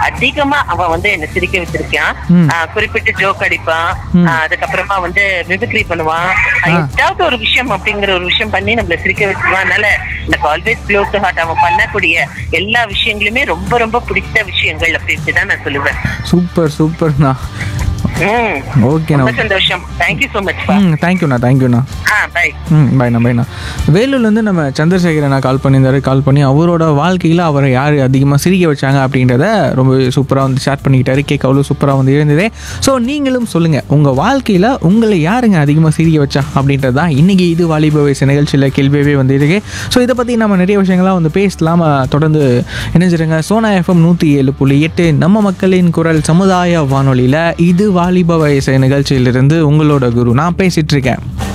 அதிகமா அவன் வந்து என்ன சிரிக்க வச்சிருக்கான் ம். ஆஹ் குறிப்பிட்டு ஜோக் அடிப்பான் ம். ஆஹ் அதுக்கப்புறமா வந்து மிமிக்ரி பண்ணுவான் ஆ. ஏதாவது ஒரு விஷயம் அப்படிங்கிற ஒரு விஷயம் பண்ணி நம்மள சிரிக்க வச்சிருவான் அதனால எனக்கு ஆல்வேஸ் க்ளோஸ் டு ஹார்ட் அவன் பண்ணக்கூடிய எல்லா விஷயங்களுமே ரொம்ப ரொம்ப பிடித்த விஷயங்கள் அப்படின்ட்டு தான் நான் சொல்லுவேன் சூப்பர் சூப்பர்ண்ணா ம். ஓகேண்ணா ரொம்ப சந்தோஷம் தேங்க்யூ சோ மச் ம் தேங்க்யூண்ணா தேங்க்யூண்ணா ஆ பை ம் பாய்ண்ணா பாய்ண்ணா வேலூர்லேருந்து நம்ம சந்திரசேகரன் கால் பண்ணியிருந்தாரு கால் பண்ணி அவரோட வாழ்க்கையில் அவரை யார் அதிகமாக சிரிக்க வச்சாங்க அப்படின்றத ரொம்ப சூப்பராக வந்து ஷேர் பண்ணிக்கிட்டாரு கேட்க அவ்வளோ சூப்பராக வந்து இருந்தது ஸோ நீங்களும் சொல்லுங்கள் உங்கள் வாழ்க்கையில் உங்களை யாருங்க அதிகமாக சிரிக்க வச்சா அப்படின்றது தான் இன்றைக்கி இது வாலிப வயசு நிகழ்ச்சியில் கேள்வியவே வந்து இருக்கு ஸோ இதை பற்றி நம்ம நிறைய விஷயங்கள்லாம் வந்து பேசலாம் அஹ், தொடர்ந்து இணைஞ்சிருங்க சோனா எஃப்எம் நூற்றி ஏழு புள்ளி எட்டு நம்ம மக்களின் குரல் சமுதாய வானொலியில் இது வாலிப வயசு நிகழ்ச்சியிலிருந்து உங்களோட குரு நான் பேசிகிட்டு இருக்கேன்